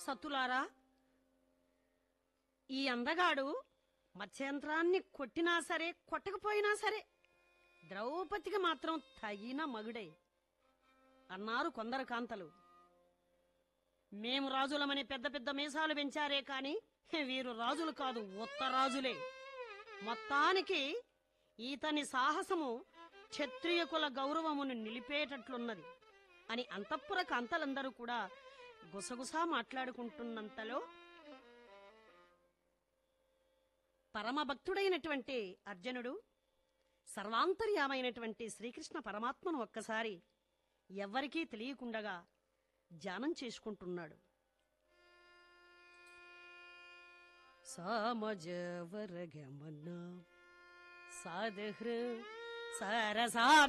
సత్తులారా ఈ అందగాడు మత్స్యంత్రాన్ని కొట్టినా సరే కొట్టకపోయినా సరే ద్రౌపదికి మాత్రం తగిన మగుడే అన్నారు కొందరు కాంతలు మేము రాజులమని పెద్ద పెద్ద మీసాలు పెంచారే కాని వీరు రాజులు కాదు ఉత్తరాజులే మొత్తానికి ఈతని సాహసము క్షత్రియ కుల గౌరవమును నిలిపేటట్లున్నది అని అంతఃపుర కాంతలందరూ కూడా గుసగుసా మాట్లాడుకుంటున్నంతలో పరమభక్తుడైనటువంటి అర్జునుడు సర్వాంతర్యామైనటువంటి శ్రీకృష్ణ పరమాత్మను ఒక్కసారి ఎవ్వరికీ తెలియకుండగా ధ్యానం చేసుకుంటున్నాడు సామజవరగమన సాధహృ సరసా